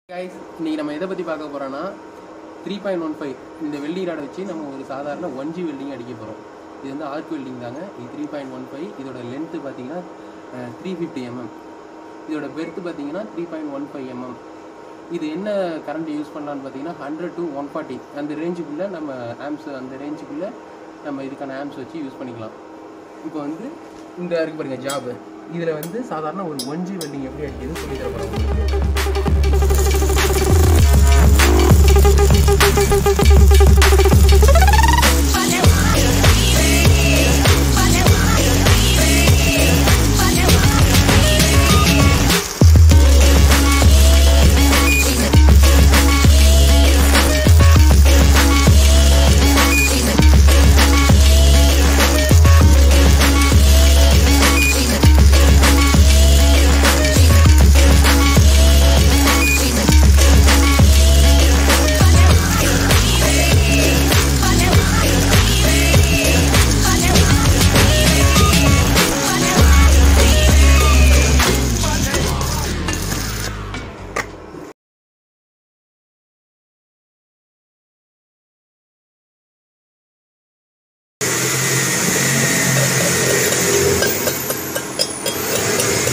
guys இன்னைக்கு நம்ம எதை பற்றி பார்க்க போகிறோன்னா த்ரீ பாயிண்ட் ஒன் ஃபைவ் இந்த வெள்ளி ராடை வச்சு நம்ம ஒரு சாதாரண ஒன் ஜி வெல்டிங் அடிக்க போகிறோம் இது வந்து ஆர்க் வெல்டிங் தாங்க இது த்ரீ பாயிண்ட் ஒன் ஃபைவ் இதோட லென்த்து பார்த்தீங்கன்னா த்ரீ ஃபிஃப்டி எம்எம் இதோட பெர்த்து பார்த்தீங்கன்னா three point one five M M இது என்ன கரண்ட் யூஸ் பண்ணலான்னு பார்த்தீங்கன்னா ஹண்ட்ரட் டு ஒன் ஃபார்ட்டி அந்த ரேஞ்சுக்குள்ளே நம்ம ஆம்ஸ் அந்த ரேஞ்சுக்குள்ளே நம்ம இதுக்கான ஆம்ஸ் வச்சு யூஸ் பண்ணிக்கலாம் இப்போ வந்து இந்த இருக்கு பாருங்க ஜாப் இதில் வந்து சாதாரண ஒரு ஒன் ஜி வெல்டிங் எப்படி அடிக்கிறதுன்னு சொல்லி தர போகிறோம்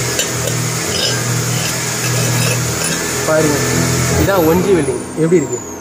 பாருங்க இதான் ஒன் ஜி வெல்டிங் எப்படி இருக்கு